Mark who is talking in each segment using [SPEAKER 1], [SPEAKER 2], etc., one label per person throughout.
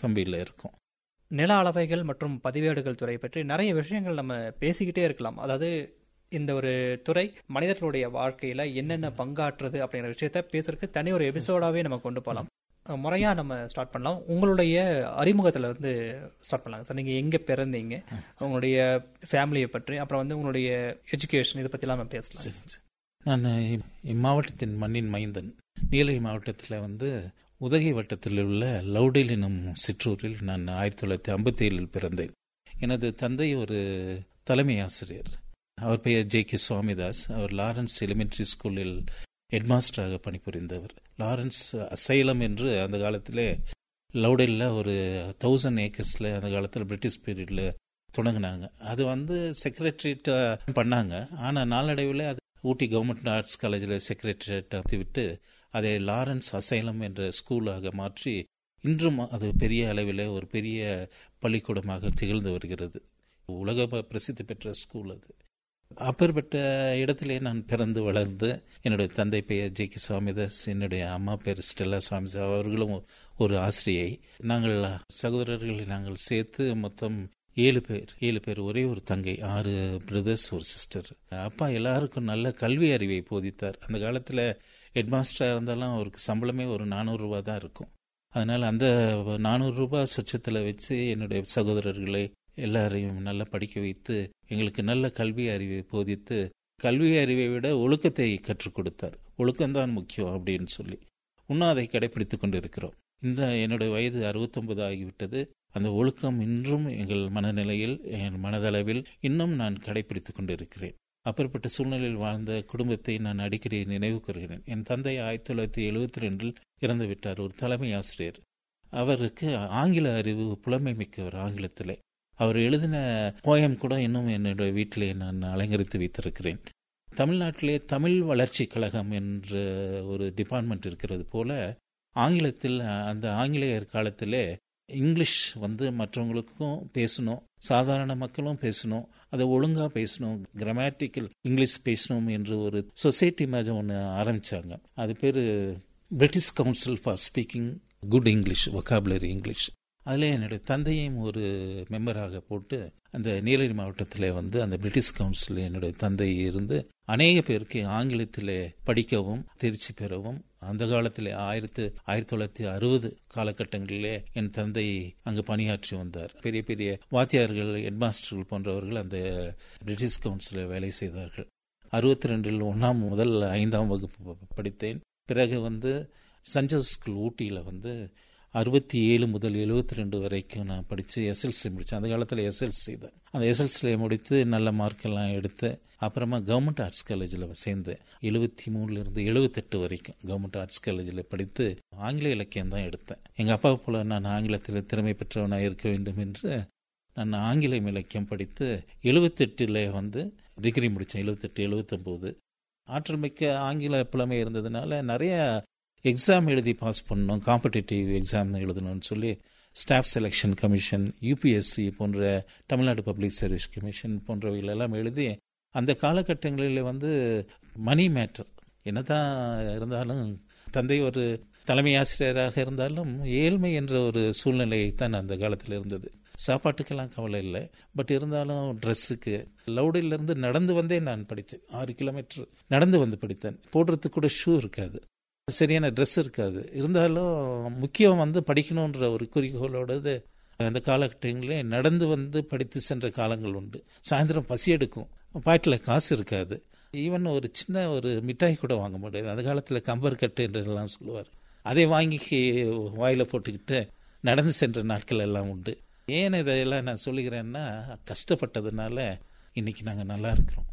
[SPEAKER 1] கம்பியில் இருக்கும்
[SPEAKER 2] நில அளவைகள் மற்றும் பதிவேடுகள் துறை பற்றி நிறைய விஷயங்கள் நம்ம பேசிக்கிட்டே இருக்கலாம் அதாவது இந்த ஒரு துறை மனிதர்களுடைய வாழ்க்கையில என்னென்ன பங்காற்றுது அப்படிங்கிற விஷயத்த பேசுறதுக்கு தனி ஒரு எபிசோடாவே நம்ம கொண்டு போகலாம் அஹ் முறையா நம்ம ஸ்டார்ட் பண்ணலாம் உங்களுடைய அறிமுகத்துல இருந்து ஸ்டார்ட் பண்ணலாம் சார் நீங்க எங்க பிறந்தீங்க உங்களுடைய ஃபேமிலியை பற்றி அப்புறம் வந்து உங்களுடைய எஜுகேஷன் இதை பத்திலாம் நம்ம பேசலாம்
[SPEAKER 1] நான் இம்- இம்மாவட்டத்தின் மண்ணின் மைந்தன் நீலகிரி மாவட்டத்தில் வந்து உதகை வட்டத்தில் உள்ள லவுடேல் எனும் சிற்றூரில் நான் ஆயிரத்தி தொள்ளாயிரத்தி ஐம்பத்தி ஏழில் பிறந்தேன் எனது தந்தை ஒரு தலைமை ஆசிரியர் அவர் பெயர் ஜே கே சுவாமிதாஸ் அவர் லாரன்ஸ் எலிமெண்டரி ஸ்கூலில் ஹெட்மாஸ்டராக பணிபுரிந்தவர் லாரன்ஸ் அசைலம் என்று அந்த காலத்திலே லவுடேலில் ஒரு தௌசண்ட் ஏக்கர்ஸில் அந்த காலத்தில் பிரிட்டிஷ் பீரியடில் தொடங்கினாங்க அது வந்து செக்ரட்டரியேட் பண்ணாங்க ஆனால் நாளடைவில் அது ஊட்டி கவர்மெண்ட் ஆர்ட்ஸ் காலேஜில் செக்ரட்டரியேட் விட்டு அதை லாரன்ஸ் அசைலம் என்ற ஸ்கூலாக மாற்றி இன்றும் அது பெரிய அளவில் ஒரு பெரிய பள்ளிக்கூடமாக திகழ்ந்து வருகிறது உலக ப- பிரசித்தி பெற்ற ஸ்கூல் அது அப்பேற்பட்ட இடத்திலே நான் பிறந்து வளர்ந்து என்னுடைய தந்தை பெயர் ஜே கே சுவாமிதாஸ் என்னுடைய அம்மா பேர் ஸ்டெல்லா சுவாமிதாஸ் அவர்களும் ஒரு ஆசிரியை நாங்கள் சகோதரர்களை நாங்கள் சேர்த்து மொத்தம் ஏழு பேர் ஏழு பேர் ஒரே ஒரு தங்கை ஆறு பிரதர்ஸ் ஒரு சிஸ்டர் அப்பா எல்லாருக்கும் நல்ல கல்வி அறிவை போதித்தார் அந்த காலத்தில் ஹெட்மாஸ்டராக இருந்தாலும் அவருக்கு சம்பளமே ஒரு நானூறு ரூபா தான் இருக்கும் அதனால் அந்த நானூறு ரூபாய் சொச்சத்தில் வச்சு என்னுடைய சகோதரர்களை எல்லாரையும் நல்லா படிக்க வைத்து எங்களுக்கு நல்ல கல்வி அறிவை போதித்து கல்வி அறிவை விட ஒழுக்கத்தை கற்றுக் கொடுத்தார் ஒழுக்கம்தான் முக்கியம் அப்படின்னு சொல்லி இன்னும் அதை கடைபிடித்து கொண்டு இருக்கிறோம் இந்த என்னுடைய வயது அறுபத்தொன்பது ஆகிவிட்டது அந்த ஒழுக்கம் இன்றும் எங்கள் மனநிலையில் என் மனதளவில் இன்னும் நான் கடைபிடித்து கொண்டு இருக்கிறேன் அப்பேற்பட்ட சூழ்நிலையில் வாழ்ந்த குடும்பத்தை நான் அடிக்கடி நினைவு கூறுகிறேன் என் தந்தை ஆயிரத்தி தொள்ளாயிரத்தி எழுபத்தி ரெண்டில் இறந்து விட்டார் ஒரு தலைமை ஆசிரியர் அவருக்கு ஆங்கில அறிவு புலமை மிக்கவர் ஆங்கிலத்திலே அவர் எழுதின போயம் கூட இன்னும் என்னுடைய வீட்டிலே நான் அலங்கரித்து வைத்திருக்கிறேன் தமிழ்நாட்டிலே தமிழ் வளர்ச்சி கழகம் என்ற ஒரு டிபார்ட்மெண்ட் இருக்கிறது போல ஆங்கிலத்தில் அந்த ஆங்கிலேயர் காலத்திலே இங்கிலீஷ் வந்து மற்றவங்களுக்கும் பேசணும் சாதாரண மக்களும் பேசணும் அதை ஒழுங்கா பேசணும் கிராமட்டிக்கல் இங்கிலீஷ் பேசணும் என்று ஒரு சொசைட்டி மாதிரி ஒன்று ஆரம்பிச்சாங்க அது பேர் British council for speaking good English vocabulary English அதில் என்னுடைய தந்தையும் ஒரு மெம்பராக போட்டு அந்த நீலகிரி மாவட்டத்தில் வந்து அந்த பிரிட்டிஷ் கவுன்சில் என்னுடைய தந்தை இருந்து அநேக பேருக்கு ஆங்கிலத்தில் படிக்கவும் தேர்ச்சி பெறவும் அந்த காலத்தில் ஆயிரத்து ஆயிரத்தி தொள்ளாயிரத்தி அறுபது காலகட்டங்களிலே என் தந்தை அங்கு பணியாற்றி வந்தார் பெரிய பெரிய வாத்தியார்கள் ஹெட்மாஸ்டர்கள் போன்றவர்கள் அந்த பிரிட்டிஷ் கவுன்சிலில் வேலை செய்தார்கள் அறுபத்தி ரெண்டில் ஒன்றாம் முதல் ஐந்தாம் வகுப்பு படித்தேன் பிறகு வந்து சஞ்சோஸ் ஸ்கூல் ஊட்டியில் வந்து அறுபத்தி ஏழு முதல் எழுபத்தி ரெண்டு வரைக்கும் நான் படித்து எஸ்எல்சி முடித்தேன் அந்த காலத்தில் எஸ்எல்சி தான் அந்த எஸ்எல்சியில் முடித்து நல்ல மார்க்கெல்லாம் எடுத்து அப்புறமா கவர்மெண்ட் ஆர்ட்ஸ் காலேஜில் சேர்ந்தேன் எழுபத்தி மூணுலேருந்து எழுபத்தெட்டு வரைக்கும் கவர்மெண்ட் ஆர்ட்ஸ் காலேஜில் படித்து ஆங்கில இலக்கியம் தான் எடுத்தேன் எங்கள் அப்பா போல நான் ஆங்கிலத்தில் திறமை பெற்றவனாக இருக்க வேண்டும் என்று நான் ஆங்கிலம் இலக்கியம் படித்து எழுபத்தெட்டில் வந்து டிகிரி முடித்தேன் எழுபத்தெட்டு எழுபத்தொம்போது ஆற்றல் மிக்க ஆங்கில புலமை இருந்ததுனால நிறைய எக்ஸாம் எழுதி பாஸ் பண்ணணும் காம்படிட்டிவ் எக்ஸாம் எழுதணும்னு சொல்லி ஸ்டாஃப் செலெக்ஷன் கமிஷன் யூபிஎஸ்சி போன்ற தமிழ்நாடு பப்ளிக் சர்வீஸ் கமிஷன் போன்றவைகளெல்லாம் எழுதி அந்த காலகட்டங்களில் வந்து மணி மேட்டர் என்னதான் இருந்தாலும் தந்தை ஒரு தலைமை ஆசிரியராக இருந்தாலும் ஏழ்மை என்ற ஒரு சூழ்நிலை தான் அந்த காலத்தில் இருந்தது சாப்பாட்டுக்கெல்லாம் கவலை இல்லை பட் இருந்தாலும் ட்ரெஸ்ஸுக்கு லவுடிலிருந்து நடந்து வந்தே நான் படித்தேன் ஆறு கிலோமீட்டர் நடந்து வந்து படித்தேன் போடுறதுக்கு கூட ஷூ இருக்காது சரியான ட்ரெஸ் இருக்காது இருந்தாலும் முக்கியம் வந்து படிக்கணுன்ற ஒரு குறிக்கோளோடது அந்த காலகட்டங்களிலே நடந்து வந்து படித்து சென்ற காலங்கள் உண்டு சாயந்தரம் பசி எடுக்கும் பாட்டில் காசு இருக்காது ஈவன் ஒரு சின்ன ஒரு மிட்டாய் கூட வாங்க முடியாது அந்த காலத்தில் கம்பர் கட்டு என்றெல்லாம் சொல்லுவார் அதை வாங்கி வாயில் போட்டுக்கிட்டு நடந்து சென்ற நாட்கள் எல்லாம் உண்டு ஏன் இதையெல்லாம் நான் சொல்லுகிறேன்னா கஷ்டப்பட்டதுனால இன்னைக்கு நாங்கள் நல்லா இருக்கிறோம்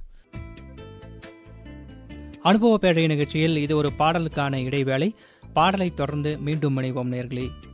[SPEAKER 2] அனுபவ பேழை நிகழ்ச்சியில் இது ஒரு பாடலுக்கான இடைவேளை பாடலை தொடர்ந்து மீண்டும் இணைவோம் நேர்களே